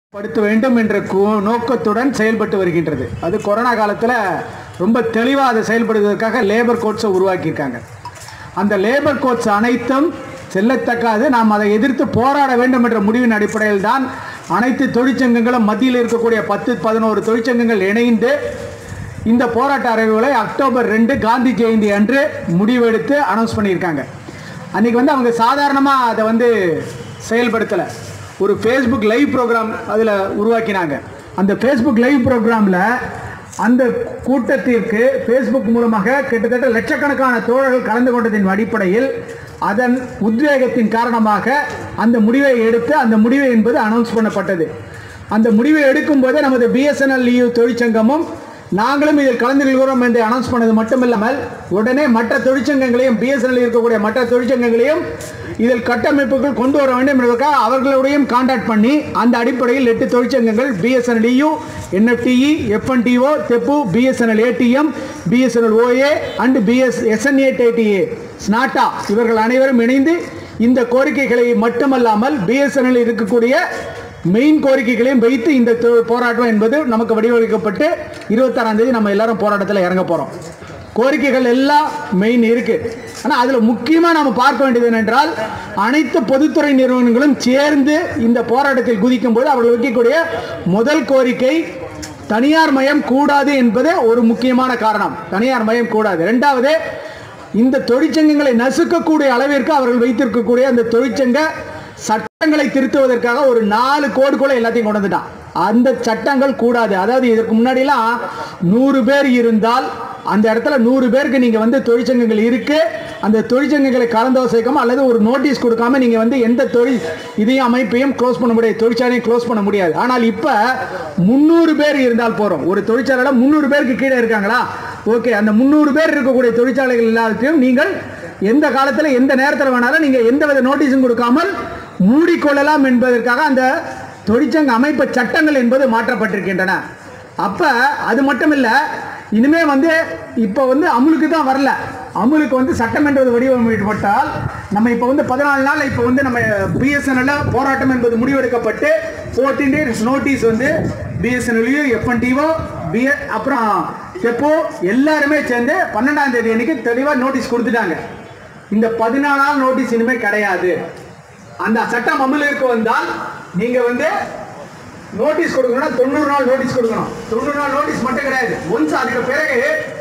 படுத்த வேண்டும் என்ற கு- நோக்கத்துடன் செயல்பட்டு வருகின்றது அது கொரோனா காலத்தில் ரொம்ப தெளிவாக அதை செயல்படுவதற்காக லேபர் கோட்ஸை உருவாக்கியிருக்காங்க அந்த லேபர் கோட்ஸ் அனைத்தும் செல்லத்தக்காது நாம் அதை எதிர்த்து போராட வேண்டும் என்ற முடிவின் அடிப்படையில் தான் அனைத்து தொழிற்சங்கங்களும் மத்தியில் இருக்கக்கூடிய பத்து பதினோரு தொழிற்சங்கங்கள் இணைந்து இந்த போராட்ட அறிவுகளை அக்டோபர் ரெண்டு காந்தி ஜெயந்தி அன்று முடிவெடுத்து அனௌன்ஸ் பண்ணியிருக்காங்க அன்றைக்கி வந்து அவங்க சாதாரணமாக அதை வந்து செயல்படுத்தலை ஒரு ஃபேஸ்புக் லைவ் ப்ரோக்ராம் அதில் உருவாக்கினாங்க அந்த ஃபேஸ்புக் லைவ் ப்ரோக்ராமில் அந்த கூட்டத்திற்கு ஃபேஸ்புக் மூலமாக கிட்டத்தட்ட லட்சக்கணக்கான தோழர்கள் கலந்து கொண்டதின் அடிப்படையில் அதன் உத்வேகத்தின் காரணமாக அந்த முடிவை எடுத்து அந்த முடிவு என்பது அனௌன்ஸ் பண்ணப்பட்டது அந்த முடிவை எடுக்கும்போதே நமது பிஎஸ்என்எல் தொழிற்சங்கமும் நாங்களும் இதில் கலந்து கொள்கிறோம் என்று அனௌன்ஸ் பண்ணது மட்டுமில்லாமல் உடனே மற்ற தொழிற்சங்கங்களையும் பிஎஸ்என்எல் இருக்கக்கூடிய மற்ற தொழிற்சங்கங்களையும் இதில் கட்டமைப்புகள் கொண்டு வர வேண்டும் என்பதற்காக அவர்களோடையும் கான்டாக்ட் பண்ணி அந்த அடிப்படையில் எட்டு தொழிற்சங்கங்கள் பிஎஸ்என்எல் இயு என்எஃப்டிஇ எஃப்என்டிஓ தெப்பு BSNL ATM BSNL OA and BS SNATA SNATTA இவர்கள் அனைவரும் இணைந்து இந்த கோரிக்கைகளை மட்டுமல்லாமல் பிஎஸ்என்எல் இருக்கக்கூடிய மெயின் கோரிக்கைகளையும் வைத்து இந்த தொ- போராட்டம் என்பது நமக்கு வடிவமைக்கப்பட்டு இருபத்தாறாம் தேதி நம்ம எல்லாரும் போராட்டத்தில் இறங்க போகிறோம் கோரிக்கைகள் எல்லாம் மெயின் இருக்கு ஆனால் அதில் முக்கியமாக நம்ம பார்க்க வேண்டியது என்னென்றால் அனைத்து பொதுத்துறை நிறுவனங்களும் சேர்ந்து இந்த போராட்டத்தில் குதிக்கும் போது அவர்கள் வைக்கக்கூடிய முதல் கோரிக்கை தனியார் மயம் கூடாது என்பது ஒரு முக்கியமான காரணம் தனியார் மயம் கூடாது ரெண்டாவது இந்த தொழிற்சங்கங்களை நசுக்கக்கூடிய அளவிற்கு அவர்கள் வைத்திருக்கக்கூடிய அந்த தொழிற்சங்க சட்டங்களை திருத்துவதற்காக ஒரு நாலு கோடுக்குள்ள எல்லாத்தையும் கொண்டு வந்துட்டான் அந்த சட்டங்கள் கூடாது அதாவது இதற்கு முன்னாடிலாம் நூறு பேர் இருந்தால் அந்த இடத்துல நூறு பேருக்கு நீங்கள் வந்து தொழிற்சங்கங்கள் இருக்கு அந்த தொழிற்சங்கங்களை கலந்தோசைக்காம அல்லது ஒரு நோட்டீஸ் கொடுக்காம நீங்கள் வந்து எந்த தொழில் இதையும் அமைப்பையும் க்ளோஸ் பண்ண முடியாது தொழிற்சாலையும் க்ளோஸ் பண்ண முடியாது ஆனால் இப்போ முந்நூறு பேர் இருந்தால் போகிறோம் ஒரு தொழிற்சாலையில் முந்நூறு பேருக்கு கீழே இருக்காங்களா ஓகே அந்த முந்நூறு பேர் இருக்கக்கூடிய தொழிற்சாலைகள் எல்லாத்தையும் நீங்கள் எந்த காலத்தில் எந்த நேரத்தில் வேணாலும் நீங்கள் எந்த வித நோட்டீஸும் கொடுக்காமல் மூடிக்கொள்ளலாம் என்பதற்காக அந்த தொழிற்சங்க அமைப்பு சட்டங்கள் என்பது மாற்றப்பட்டிருக்கின்றன அப்போ அது மட்டும் இல்லை இனிமே வந்து இப்போ வந்து அமுலுக்கு தான் வரல அமுலுக்கு வந்து சட்டம் என்பது வடிவமைக்கப்பட்டால் நம்ம இப்போ வந்து பதினாலு நாள் இப்போ வந்து நம்ம பிஎஸ்என்எல்ல போராட்டம் என்பது முடிவெடுக்கப்பட்டு ஃபோர்டீன் டேஸ் நோட்டீஸ் வந்து பிஎஸ்என்எல்லையும் எஃப்என்டிஓ பிஏ அப்புறம் செப்போ எல்லாருமே சேர்ந்து பன்னெண்டாம் தேதி அன்னைக்கு தெளிவாக நோட்டீஸ் கொடுத்துட்டாங்க இந்த பதினாலு நாள் நோட்டீஸ் இனிமேல் கிடையாது அந்த சட்டம் அமலுக்கு வந்தால் நீங்க வந்து நோட்டீஸ் கொடுக்கணும்னா தொண்ணூறு நாள் நோட்டீஸ் கொடுக்கணும் தொண்ணூறு நாள் நோட்டீஸ் மட்டும் கிடையாது ஒன்ஸ் அதுக்கு பிறகு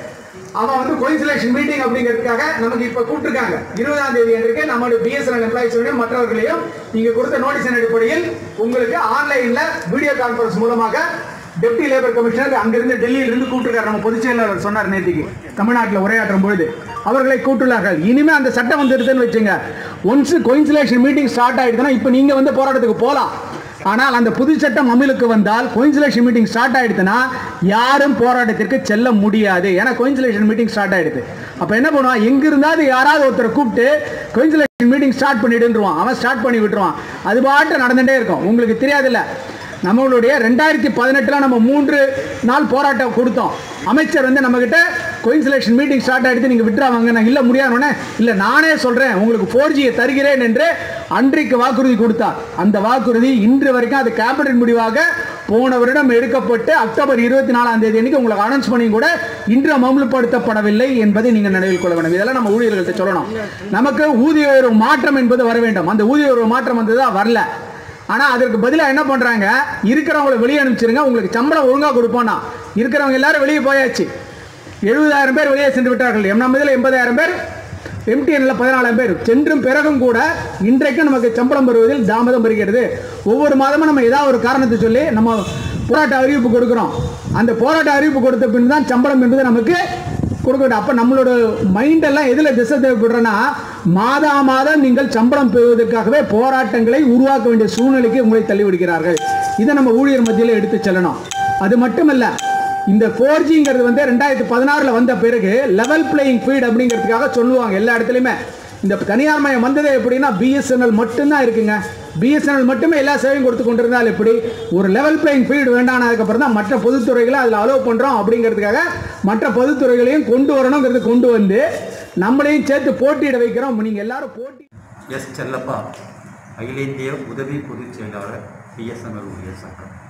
அவன் வந்து கோயின்சுலேஷன் மீட்டிங் அப்படிங்கிறதுக்காக நமக்கு இப்போ கூப்பிட்டுருக்காங்க இருபதாம் தேதி அன்றைக்கு நம்மளுடைய பிஎஸ்என்எல் எம்ப்ளாயிஸோடையும் மற்றவர்களையும் நீங்க கொடுத்த நோட்டீஸின் அடிப்படையில் உங்களுக்கு ஆன்லைன்ல வீடியோ கான்ஃபரன்ஸ் மூலமாக டெப்டி லேபர் கமிஷனர் அங்கிருந்து டெல்லியிலிருந்து கூப்பிட்டுருக்காரு நம்ம பொதுச் செயலாளர் சொன்னார் நேற்றுக்கு தமிழ்நாட்டில் உரையாற்றும் பொழுது அவர்களை கூட்டுள்ளார்கள் இனிமே அந்த சட்டம் வந்துடுதுன்னு வச்சுங்க ஒன்ஸ் கோயின்சுலேஷன் மீட்டிங் ஸ்டார்ட் ஆயிடுதுன்னா இப்போ நீங்க வந்து போராட்டத்துக்கு போகலாம் ஆனால் அந்த புது சட்டம் அமலுக்கு வந்தால் கோயின்சுலேஷன் மீட்டிங் ஸ்டார்ட் ஆயிடுதுன்னா யாரும் போராட்டத்திற்கு செல்ல முடியாது ஏன்னா கோயின்சுலேஷன் மீட்டிங் ஸ்டார்ட் ஆயிடுது அப்போ என்ன பண்ணுவான் எங்க இருந்தாவது யாராவது ஒருத்தரை கூப்பிட்டு கோயின்சுலேஷன் மீட்டிங் ஸ்டார்ட் பண்ணிடுன்றுவான் அவன் ஸ்டார்ட் பண்ணி விட்டுருவான் அது பாட்டு நடந்துட்டே இருக்கும் உங்களுக்கு தெரியாதுல்ல நம்மளுடைய ரெண்டாயிரத்தி பதினெட்டில் நம்ம மூன்று நாள் போராட்டம் கொடுத்தோம் அமைச்சர் வந்து நம்மக்கிட்ட கோயின்சுலேஷன் மீட்டிங் ஸ்டார்ட் ஆகிடுது நீங்கள் விட்டுறாங்க நான் இல்லை முடியாதுன்னு இல்லை நானே சொல்கிறேன் உங்களுக்கு ஃபோர் ஜியை தருகிறேன் என்று அன்றைக்கு வாக்குறுதி கொடுத்தார் அந்த வாக்குறுதி இன்று வரைக்கும் அது கேபினட் முடிவாக போன வருடம் எடுக்கப்பட்டு அக்டோபர் இருபத்தி நாலாம் தேதி அன்னைக்கு உங்களுக்கு அனௌன்ஸ் பண்ணி கூட இன்று அமல்படுத்தப்படவில்லை என்பதை நீங்கள் நினைவில் கொள்ள வேண்டும் இதெல்லாம் நம்ம ஊழியர்கள்ட்ட சொல்லணும் நமக்கு ஊதிய உயர்வு மாற்றம் என்பது வர வேண்டும் அந்த ஊதிய உயர்வு மாற்றம் வந்ததா வரல ஆனால் அதற்கு பதிலாக என்ன பண்ணுறாங்க இருக்கிறவங்களை வெளியே அனுப்பிச்சிருங்க உங்களுக்கு சம்பளம் ஒழுங்காக கொடுப்போம்னா இருக்கிறவங்க எல்லாரும் வெளியே போயாச்சு எழுபதாயிரம் பேர் வெளியே சென்று விட்டார்கள் எம் நம்ம இதில் எண்பதாயிரம் பேர் எம்டிஎன்ல பதினாலாயிரம் பேர் சென்றும் பிறகும் கூட இன்றைக்கு நமக்கு சம்பளம் பெறுவதில் தாமதம் பெறுகிறது ஒவ்வொரு மாதமும் நம்ம ஏதாவது ஒரு காரணத்தை சொல்லி நம்ம போராட்ட அறிவிப்பு கொடுக்குறோம் அந்த போராட்ட அறிவிப்பு கொடுத்த பின் தான் சம்பளம் என்பது நமக்கு கொடுக்கட்டும் அப்போ நம்மளோட மைண்ட் எல்லாம் எதில் திசை தேவைப்படுறேன்னா மாதா மாதம் நீங்கள் சம்பளம் பெறுவதற்காகவே போராட்டங்களை உருவாக்க வேண்டிய சூழ்நிலைக்கு உங்களை தள்ளிவிடுகிறார்கள் இதை நம்ம ஊழியர் மத்தியில் எடுத்து செல்லணும் அது மட்டுமல்ல இந்த ஃபோர் ஜிங்கிறது வந்து ரெண்டாயிரத்தி பதினாறில் வந்த பிறகு லெவல் பிளேயிங் ஃபீல்ட் அப்படிங்கிறதுக்காக சொல்லுவாங்க எல்லா இடத்துலையுமே இந்த தனியார் மயம் வந்தது எப்படின்னா பிஎஸ்என்எல் மட்டும்தான் இருக்குங்க பிஎஸ்என்எல் மட்டுமே எல்லா சேவையும் கொடுத்து கொண்டிருந்தால் எப்படி ஒரு லெவல் பிளேயிங் ஃபீல்டு வேண்டானதுக்கப்புறம் தான் மற்ற பொதுத்துறைகளை அதில் அலோவ் பண்ணுறோம் அப்படிங்கிறதுக்காக மற்ற பொதுத்துறைகளையும் கொண்டு வரணுங்கிறது கொண்டு வந்து நம்மளையும் சேர்த்து போட்டியிட வைக்கிறோம் நீங்கள் எல்லாரும் போட்டி எஸ் செல்லப்பா அகில இந்திய உதவி பொதுச் செயலாளர் பிஎஸ்என்எல் ஊழியர் சங்கம்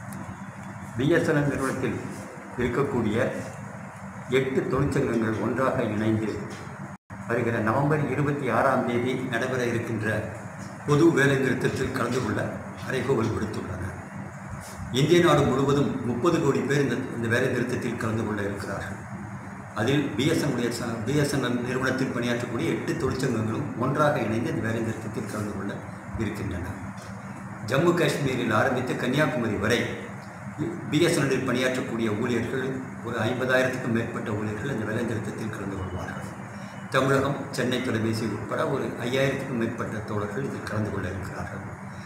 பிஎஸ்என்எல் நிறுவனத்தில் இருக்கக்கூடிய எட்டு தொழிற்சங்கங்கள் ஒன்றாக இணைந்து வருகிற நவம்பர் இருபத்தி ஆறாம் தேதி நடைபெற இருக்கின்ற பொது வேலைநிறுத்தத்தில் கலந்து கொள்ள அறைகோவல் விடுத்துள்ளனர் இந்திய நாடு முழுவதும் முப்பது கோடி பேர் இந்த இந்த வேலை நிறுத்தத்தில் கலந்து கொள்ள இருக்கிறார்கள் அதில் பிஎஸ்என்னுடைய பிஎஸ்என்எல் நிறுவனத்தில் பணியாற்றக்கூடிய எட்டு தொழிற்சங்கங்களும் ஒன்றாக இணைந்து இந்த வேலை நிறுத்தத்தில் கலந்து கொள்ள இருக்கின்றன ஜம்மு காஷ்மீரில் ஆரம்பித்து கன்னியாகுமரி வரை பிஎஸ்என்எல்லில் பணியாற்றக்கூடிய ஊழியர்கள் ஒரு ஐம்பதாயிரத்துக்கும் மேற்பட்ட ஊழியர்கள் இந்த வேலை நிறுத்தத்தில் கலந்து கொள்வார்கள் தமிழகம் சென்னை தொலைபேசி உட்பட ஒரு ஐயாயிரத்துக்கும் மேற்பட்ட தோழர்கள் இதில் கலந்து கொள்ள இருக்கிறார்கள்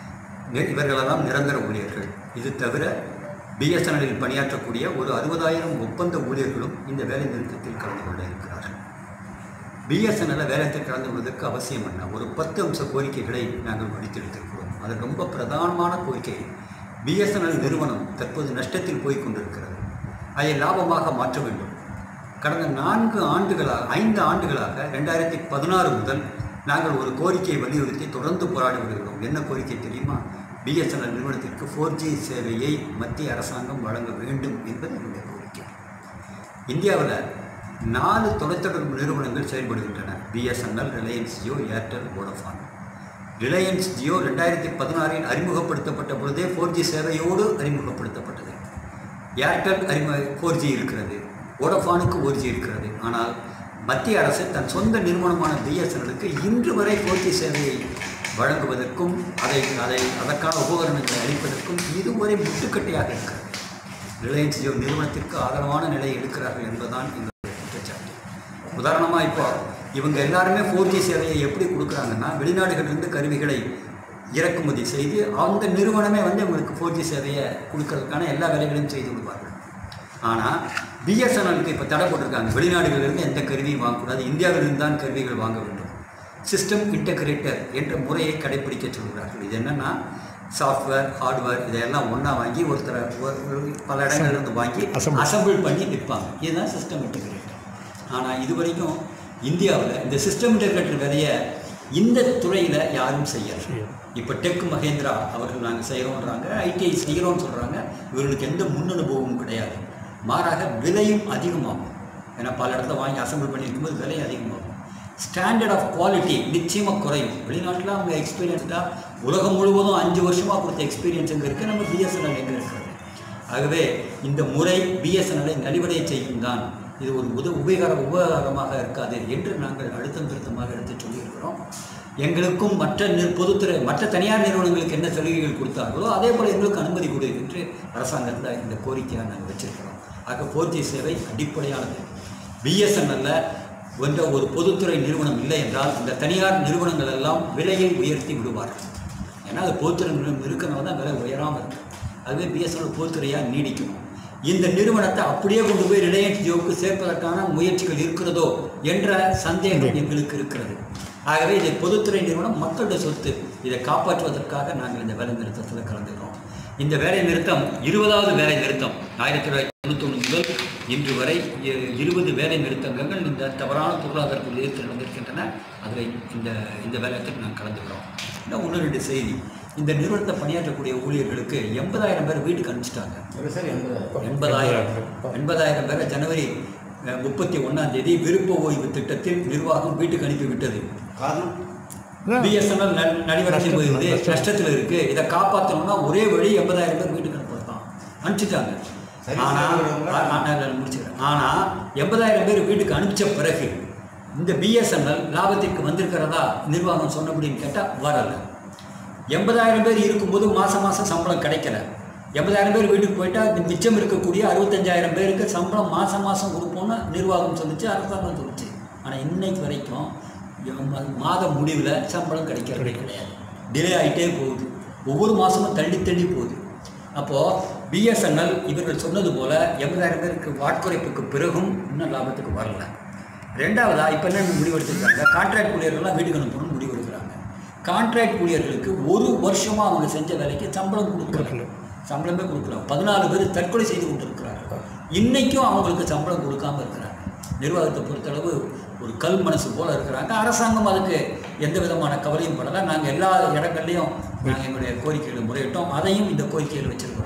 நி- இவர்களெல்லாம் நிரந்தர ஊழியர்கள் இது தவிர பிஎஸ்என்எல்லில் பணியாற்றக்கூடிய ஒரு அறுபதாயிரம் ஒப்பந்த ஊழியர்களும் இந்த வேலை நிறுத்தத்தில் கலந்து கொள்ள இருக்கிறார்கள் பிஎஸ்என்எல்ல வேலைத்தில் கலந்து கொள்வதற்கு அவசியம் என்ன ஒரு பத்து அம்ச கோரிக்கைகளை நாங்கள் வடித்தெடுத்திருக்கிறோம் அது ரொம்ப பிரதானமான கோரிக்கை பிஎஸ்என்எல் நிறுவனம் தற்போது நஷ்டத்தில் போய் கொண்டிருக்கிறது அதை லாபமாக மாற்ற வேண்டும் கடந்த நான்கு ஆண்டுகளாக ஐந்து ஆண்டுகளாக ரெண்டாயிரத்தி பதினாறு முதல் நாங்கள் ஒரு கோரிக்கையை வலியுறுத்தி தொடர்ந்து போராடி வருகிறோம் என்ன கோரிக்கை தெரியுமா பிஎஸ்என்எல் நிறுவனத்திற்கு ஃபோர் ஜி சேவையை மத்திய அரசாங்கம் வழங்க வேண்டும் என்பது என்னுடைய கோரிக்கை இந்தியாவில் நாலு தொலைத்தொடர்பு நிறுவனங்கள் செயல்படுகின்றன BSNL Reliance Jio Airtel Vodafone Reliance Jio ரெண்டாயிரத்தி பதினாறில் அறிமுகப்படுத்தப்பட்ட பொழுதே ஃபோர் ஜி சேவையோடு அறிமுகப்படுத்தப்பட்டது ஏர்டெல் அறிமுக ஃபோர் ஜி இருக்கிறது வோடஃபானுக்கு ஒரு ஜி இருக்கிறது ஆனால் மத்திய அரசு தன் சொந்த நிறுவனமான பிஎஸ்என்எலுக்கு இன்று வரை ஃபோர் ஜி சேவையை வழங்குவதற்கும் அதை அதை அதற்கான உபகரணங்களை அளிப்பதற்கும் இதுவரை முட்டுக்கட்டையாக இருக்கிறது ரிலையன்ஸ் ஜியோ நிறுவனத்திற்கு ஆதரவான நிலையை எடுக்கிறார்கள் என்பதுதான் எங்களுடைய குற்றச்சாட்டு உதாரணமாக இப்போ இவங்க எல்லாருமே ஃபோர் ஜி சேவையை எப்படி கொடுக்குறாங்கன்னா வெளிநாடுகளிலிருந்து கருவிகளை இறக்குமதி செய்து அந்த நிறுவனமே வந்து உங்களுக்கு ஃபோர் ஜி சேவையை கொடுக்கறதுக்கான எல்லா வேலைகளையும் செய்து விடுவார்கள் ஆனால் பிஎஸ்என்எலுக்கு இப்போ தடை போட்டிருக்காங்க வெளிநாடுகளிலிருந்து எந்த கருவியும் வாங்கக்கூடாது இந்தியாவிலிருந்து தான் கருவிகள் வாங்க வேண்டும் சிஸ்டம் இன்டகிரேட்டர் என்ற முறையை கடைபிடிக்க சொல்கிறார்கள் இது என்னென்னா சாஃப்ட்வேர் ஹார்ட்வேர் இதையெல்லாம் ஒன்றா வாங்கி ஒருத்தரை ஒரு- ஒரு பல இடங்கள்லேருந்து வாங்கி அசம்பிள் பண்ணி விற்பாங்க இதுதான் சிஸ்டம் இன்டகிரேட்டர் ஆனால் இது வரைக்கும் இந்தியாவில் இந்த சிஸ்டம் இன்டகிரேட்டர் வேலையை இந்த துறையில் யாரும் செய்யல இப்போ டெக் மகேந்திரா அவர்கள் நாங்கள் செய்கிறோன்றாங்க ஐடிஐ செய்கிறோம்னு சொல்கிறாங்க இவர்களுக்கு எந்த முன் அனுபவமும் கிடையாது மாறாக விலையும் அதிகமாகும் ஏன்னா பல இடத்துல வாங்கி அசம்பிள் பண்ணியிருக்கும்போது விலை அதிகமாகும் ஸ்டாண்டர்ட் ஆஃப் குவாலிட்டி நிச்சயமாக குறையும் வெளிநாட்டில் அவங்க எக்ஸ்பீரியன்ஸ்டாக உலகம் முழுவதும் அஞ்சு வருஷமாக கொடுத்த எக்ஸ்பீரியன்ஸ் எங்கே இருக்குது நம்ம பிஎஸ்என்எல் எங்கே இருக்கிறது ஆகவே இந்த முறை பிஎஸ்என்எல்லை நலிவடைய செய்யும் தான் இது ஒரு உத உபயோக உபகாரமாக இருக்காது என்று நாங்கள் அழுத்தம் திருத்தமாக எடுத்து சொல்லியிருக்கிறோம் எங்களுக்கும் மற்ற நிறு பொதுத்துறை மற்ற தனியார் நிறுவனங்களுக்கு என்ன சலுகைகள் கொடுத்தார்களோ அதே போல் எங்களுக்கு அனுமதி கொடு என்று அரசாங்கத்தில் இந்த கோரிக்கையாக நாங்கள் வச்சிருக்கிறோம் ஆக ஃபோர் ஜி சேவை அடிப்படையானது பிஎஸ்என்எல்ல என்ற ஒரு பொதுத்துறை நிறுவனம் இல்லை என்றால் இந்த தனியார் நிறுவனங்கள் எல்லாம் விலையை உயர்த்தி விடுவார்கள் ஏன்னா அது பொதுத்துறை நிறுவனம் இருக்கிறனால தான் விலை உயராமல் இருக்கு அதுவே பிஎஸ்என்எல் பொதுத்துறையாக நீடிக்கணும் இந்த நிறுவனத்தை அப்படியே கொண்டு போய் ரிலையன்ஸ் ஜியோவுக்கு சேர்ப்பதற்கான முயற்சிகள் இருக்கிறதோ என்ற சந்தேகம் எங்களுக்கு இருக்கிறது ஆகவே இது பொதுத்துறை நிறுவனம் மக்களுடைய சொத்து இதை காப்பாற்றுவதற்காக நாங்கள் இந்த வேலை நிறுத்தத்தில் கலந்துக்கிறோம் இந்த வேலை நிறுத்தம் இருபதாவது வேலை நிறுத்தம் ஆயிரத்தி தொள்ளாயிரத்தி தொண்ணூத்தொன்று முதல் இன்று வரை இ- இருபது வேலை நிறுத்தங்கள் இந்த தவறான பொருளாதார கொள்கையில் நடந்திருக்கின்றன அதில் இந்த இந்த வேலையத்தில் நாங்கள் கலந்துக்கிறோம் இன்னும் ஒன்று ரெண்டு செய்தி இந்த நிறுவனத்தை பணியாற்றக்கூடிய ஊழியர்களுக்கு எண்பதாயிரம் பேர் வீட்டுக்கு அனுப்பிச்சிட்டாங்க எண்பதாயிரம் எண்பதாயிரம் பேரை ஜனவரி அஹ், முப்பத்தி ஒன்றாம் தேதி விருப்ப ஓய்வு திட்டத்தில் நிர்வாகம் வீட்டுக்கு அனுப்பி விட்டது காரணம் பிஎஸ்என்எல் நடிவரத்தில் போயிருந்து நஷ்டத்தில் இருக்கு இதை காப்பாற்றணும்னா ஒரே வழி எண்பதாயிரம் பேர் வீட்டுக்கு அனுப்பலாம் அனுப்பிச்சிட்டாங்க சரி, ஆனால் சரி, ஆ- ஆ- நான் முடிச்சுக்கிறேன் ஆனால் எண்பதாயிரம் பேர் வீட்டுக்கு அனுப்பிச்ச பிறகு இந்த பிஎஸ்என்எல் லாபத்திற்கு வந்திருக்கிறதா நிர்வாகம் சொன்னபடின்னு கேட்டால் வரலை எண்பதாயிரம் பேர் இருக்கும்போது மாதம் மாதம் சம்பளம் கிடைக்கல எண்பதாயிரம் பேர் வீட்டுக்கு போயிட்டா இந்த மிச்சம் இருக்கக்கூடிய அறுபத்தஞ்சாயிரம் பேருக்கு சம்பளம் மாதம் மாதம் கொடுப்போம்னு நிர்வாகம் சொல்லுச்சு அரசாங்கம் சொல்லுச்சு ஆனால் இன்னைக்கு வரைக்கும் எம்ம- மாத முடிவில் சம்பளம் கிடைக்கிறது கிடையாது டிலே ஆகிட்டே போகுது ஒவ்வொரு மாதமும் தள்ளி தள்ளி போகுது அப்போது பிஎஸ்என்எல் இவர்கள் சொன்னது போல் எண்பதாயிரம் பேருக்கு வாட்குறைப்புக்கு பிறகும் இன்னும் லாபத்துக்கு வரல ரெண்டாவதா இப்போ என்ன முடிவெடுத்துருக்காங்க கான்ட்ராக்ட் ஊழியர்கள்லாம் வீட்டுக்கு அனுப்பணும்னு முடிவெடுக்கிறாங்க கான்ட்ராக்ட் ஊழியர்களுக்கு ஒரு வருஷமாக அவங்க செஞ்ச வேலைக்கு சம்பளம் கொடுக்கல சம்பளமே கொடுக்கல பதினாலு பேர் தற்கொலை செய்து கொண்டிருக்கிறாங்க இன்னைக்கும் அவங்களுக்கு சம்பளம் கொடுக்காம இருக்கிறாங்க நிர்வாகத்தை பொறுத்தளவு ஒரு கல் மனசு போல இருக்கிறாங்க அரசாங்கம் அதுக்கு எந்த விதமான கவலையும் படலை நாங்கள் எல்லா இடங்கள்லையும் நாங்கள் எங்களுடைய கோரிக்கைகளை முறையிட்டோம் அதையும் இந்த கோரிக்கையில் வச்சிருக்கிறோம்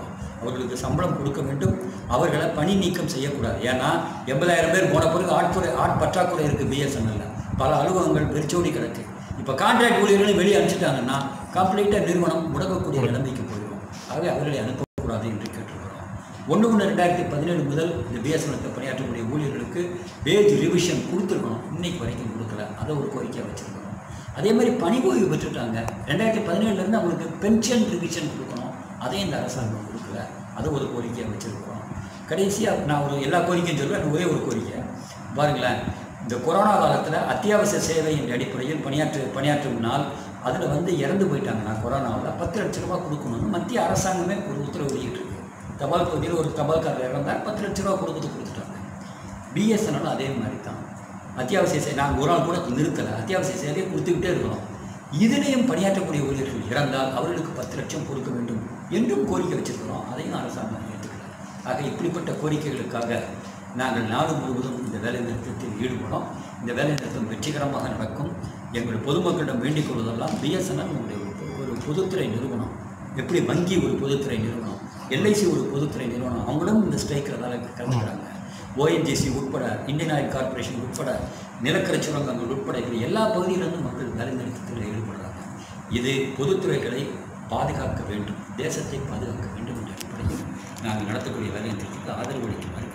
அவர்களுக்கு சம்பளம் கொடுக்க வேண்டும் அவர்களை பணி நீக்கம் செய்யக்கூடாது ஏன்னா எண்பதாயிரம் பேர் போன பிறகு ஆட்குறை ஆட் பற்றாக்குறை இருக்குது பிஎஸ்என்எல்ல பல அலுவலகங்கள் பெருச்சோடி கிடக்கு இப்போ கான்ட்ராக்ட் ஊழியர்களையும் வெளியே அனுப்பிச்சிட்டாங்கன்னா கம்ப்ளீட்டாக நிறுவனம் முடங்கக்கூடிய நிலைமைக்கு போயிடும் ஆகவே அவர்களை அனுப்பக்கூடாது என்று கேட்டிருக்கிறோம் ஒன்று ஒன்று ரெண்டாயிரத்தி பதினேழு முதல் இந்த பிஎஸ்என்எல் பணியாற்றக்கூடிய ஊழியர்களுக்கு வேஜ் ரிவிஷன் கொடுத்துருக்கணும் இன்னைக்கு வரைக்கும் கொடுக்கல அதை ஒரு கோரிக்கையாக வச்சுருக்கோம் அதே மாதிரி பணி ஓய்வு பெற்றுட்டாங்க ரெண்டாயிரத்தி பதினேழுலேருந்து அவங்களுக்கு பென்ஷன் ரிவிஷன் கொடுக்கணும் அதையும் இந்த அரசாங்கம் கொடுக்கல அதை ஒரு கோரிக்கையாக வச்சுருக்கிறோம் கடைசியாக நான் ஒரு எல்லா கோரிக்கையும் சொல்லுவேன் ஒரே ஒரு கோரிக்கை பாருங்களேன் இந்த கொரோனா காலத்தில் அத்தியாவசிய சேவையின் அடிப்படையில் பணியாற்று பணியாற்றும் நாள் அதில் வந்து இறந்து போயிட்டாங்கன்னா கொரோனாவில் பத்து லட்ச ரூபா கொடுக்கணும்னு மத்திய அரசாங்கமே ஒரு உத்தரவு வெளியிட்டிருக்கு தபால் பகுதியில் ஒரு தபால்காரர் இறந்தால் பத்து லட்ச ரூபா கொடுக்குறது கொடுத்துட்டாங்க பிஎஸ்என்எல் அதே மாதிரி தான் அத்தியாவசிய சேவை நாங்கள் ஒரு நாள் கூட நிறுத்தலை அத்தியாவசிய சேவையை கொடுத்துக்கிட்டே இருக்கிறோம் இதிலையும் பணியாற்றக்கூடிய ஊழியர்கள் இறந்தால் அவர்களுக்கு பத்து லட்சம் கொடுக்க வேண்டும் என்றும் கோரிக்கை வச்சிருக்கிறோம் அதையும் அரசாங்கம் ஏற்றுக்கல ஆக இப்படிப்பட்ட கோரிக்கைகளுக்காக நாங்கள் நாடு முழுவதும் இந்த வேலை நிறுத்தத்தில் ஈடுபடும் இந்த வேலை நிறுத்தம் வெற்றிகரமாக நடக்கும் எங்கள் பொதுமக்களிடம் வேண்டிக் கொள்வதெல்லாம் பிஎஸ்என்எல் உங்களுடைய ஒரு ஒரு பொதுத்துறை நிறுவனம் எப்படி வங்கி ஒரு பொதுத்துறை நிறுவனம் எல்ஐசி ஒரு பொதுத்துறை நிறுவனம் அவங்களும் இந்த ஸ்ட்ரைக்கில் கலந்துக்கிறாங்க ஓஎன்ஜிசி உட்பட இந்தியன் ஆயில் கார்ப்பரேஷன் உட்பட நிலக்கரி சுரங்கங்கள் உட்பட இப்படி எல்லா பகுதியிலிருந்தும் மக்கள் வேலை நிறுத்தத்தில் ஈடுபடுறாங்க இது பொதுத்துறைகளை பாதுகாக்க வேண்டும் தேசத்தை பாதுகாக்க வேண்டும் என்ற அடிப்படையில் நாங்கள் நடத்தக்கூடிய வேலை நிறுத்தத்துக்கு ஆதரவு அளிக்குமாறு